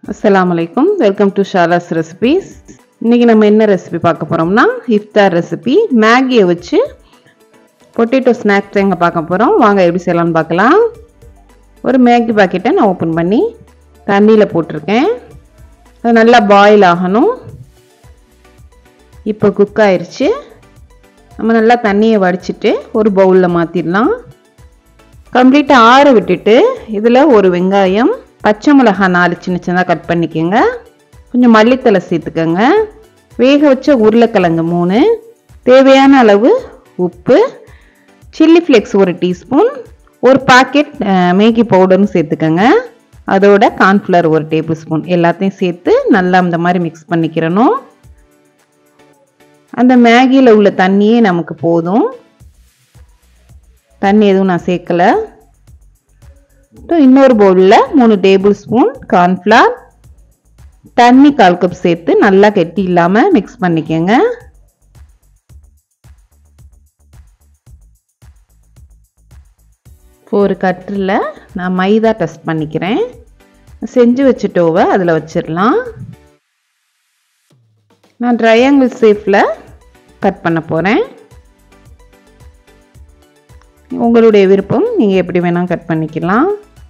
அஸ்ஸலாமு அலைக்கும் welcome to ஷாலாஸ் recipes இன்றைக்கி நம்ம என்ன ரெசிபி பார்க்க போகிறோம்னா இஃப்தார் ரெசிபி மேகியை வச்சு பொட்டேட்டோ ஸ்நாக்ஸ் எங்கே பார்க்க போகிறோம் வாங்க எப்படி செய்யலாம்னு பார்க்கலாம் ஒரு மேகி பாக்கெட்டை நான் ஓப்பன் பண்ணி தண்ணியில் போட்டிருக்கேன் அது நல்லா பாயில் ஆகணும் இப்போ குக் ஆயிடுச்சு நம்ம நல்லா தண்ணியை வடிச்சிட்டு ஒரு பவுலில் மாற்றிடலாம் கம்ப்ளீட்டாக ஆற விட்டுட்டு இதில் ஒரு வெங்காயம் பச்சை மிளகாய் நாலு சின்ன சின்னதாக கட் பண்ணிக்கோங்க கொஞ்சம் மல்லித்தலை சேர்த்துக்கோங்க வேக வச்ச உருளைக்கிழங்கு மூணு தேவையான அளவு உப்பு சில்லி ஃப்ளேக்ஸ் ஒரு டீஸ்பூன் ஒரு பாக்கெட் மேகி பவுடர்னு சேர்த்துக்கோங்க அதோட கார்ன்ஃப்ளவர் ஒரு டேபிள் ஸ்பூன் எல்லாத்தையும் சேர்த்து நல்லா இந்த மாதிரி மிக்ஸ் பண்ணிக்கிறணும் அந்த மேகியில் உள்ள தண்ணியே நமக்கு போதும் தண்ணி எதுவும் நான் சேர்க்கலை இன்னொரு பவுலில் மூணு டேபிள் ஸ்பூன் கார்ன்ஃப்ளவர் தண்ணி கால் கப் சேர்த்து நல்லா கெட்டி இல்லாமல் மிக்ஸ் பண்ணிக்கோங்க ஒரு கட்டில் நான் மைதா டெஸ்ட் பண்ணிக்கிறேன் செஞ்சு வச்சுட்டோவை அதில் வச்சிடலாம் நான் ட்ரையாங்கிள் ஷேப்பில் கட் பண்ண போகிறேன் உங்களுடைய விருப்பம் நீங்கள் எப்படி வேணால் கட் பண்ணிக்கலாம்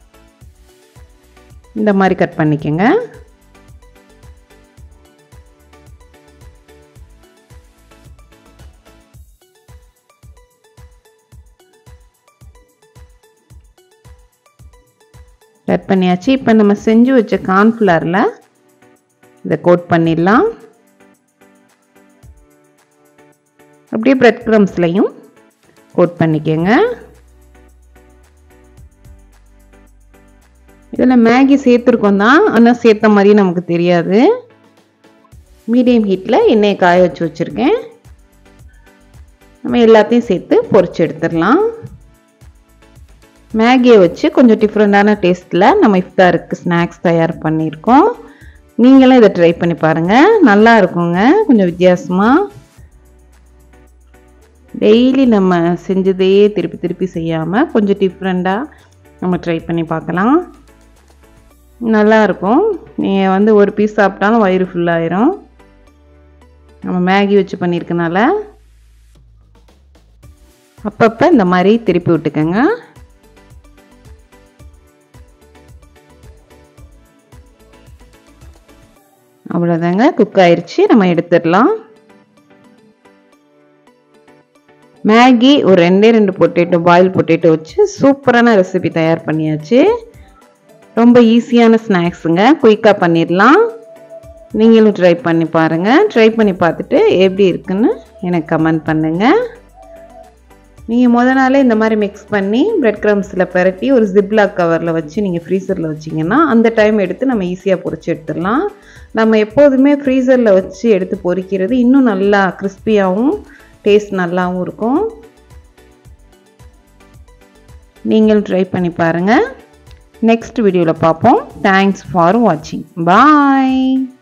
இந்த மாதிரி கட் பண்ணிக்கோங்க கட் பண்ணியாச்சு இப்போ நம்ம செஞ்சு வச்ச கார்ன்ஃப்ளவரில் இதை கோட் பண்ணிடலாம் அப்படியே ப்ரெட் க்ரம்ஸ்லையும் கோட் பண்ணிக்கோங்க இதில் மேகி சேர்த்துருக்கோம் தான் ஆனால் சேர்த்த மாதிரி நமக்கு தெரியாது மீடியம் ஹீட்டில் எண்ணெயை காய வச்சு வச்சுருக்கேன் நம்ம எல்லாத்தையும் சேர்த்து பொரிச்சு எடுத்துடலாம் மேகியை வச்சு கொஞ்சம் டிஃப்ரெண்ட்டான டேஸ்ட்டில் நம்ம இஃப்தாருக்கு ஸ்நாக்ஸ் தயார் பண்ணியிருக்கோம் நீங்களும் இதை ட்ரை பண்ணி பாருங்கள் நல்லா இருக்குங்க கொஞ்சம் வித்தியாசமாக டெய்லி நம்ம செஞ்சதையே திருப்பி திருப்பி செய்யாமல் கொஞ்சம் டிஃப்ரெண்ட்டாக நம்ம ட்ரை பண்ணி பார்க்கலாம் நல்லாயிருக்கும் நீங்கள் வந்து ஒரு பீஸ் சாப்பிட்டாலும் வயிறு ஃபுல்லாயிரும் நம்ம மேகி வச்சு பண்ணியிருக்கனால அப்பப்போ இந்த மாதிரி திருப்பி விட்டுக்கோங்க அவ்வளோதாங்க குக் ஆயிடுச்சு நம்ம எடுத்துடலாம் மேகி ஒரு ரெண்டே ரெண்டு பொட்டேட்டோ பாயில் பொட்டேட்டோ வச்சு சூப்பரான ரெசிபி தயார் பண்ணியாச்சு ரொம்ப ஈஸியான ஸ்நாக்ஸுங்க குயிக்காக பண்ணிடலாம் நீங்களும் ட்ரை பண்ணி பாருங்கள் ட்ரை பண்ணி பார்த்துட்டு எப்படி இருக்குன்னு எனக்கு கமெண்ட் பண்ணுங்கள் நீங்கள் முத நாளே இந்த மாதிரி மிக்ஸ் பண்ணி ப்ரெட் க்ரம்ஸில் பரட்டி ஒரு ஜிப்லாக் கவரில் வச்சு நீங்கள் ஃப்ரீசரில் வச்சிங்கன்னா அந்த டைம் எடுத்து நம்ம ஈஸியாக பொரிச்சு எடுத்துடலாம் நம்ம எப்போதுமே ஃப்ரீசரில் வச்சு எடுத்து பொரிக்கிறது இன்னும் நல்லா கிறிஸ்பியாகவும் டேஸ்ட் நல்லாவும் இருக்கும் நீங்களும் ட்ரை பண்ணி பாருங்கள் நெக்ஸ்ட் வீடியோவில் பார்ப்போம் தேங்க்ஸ் ஃபார் வாட்சிங் பாய்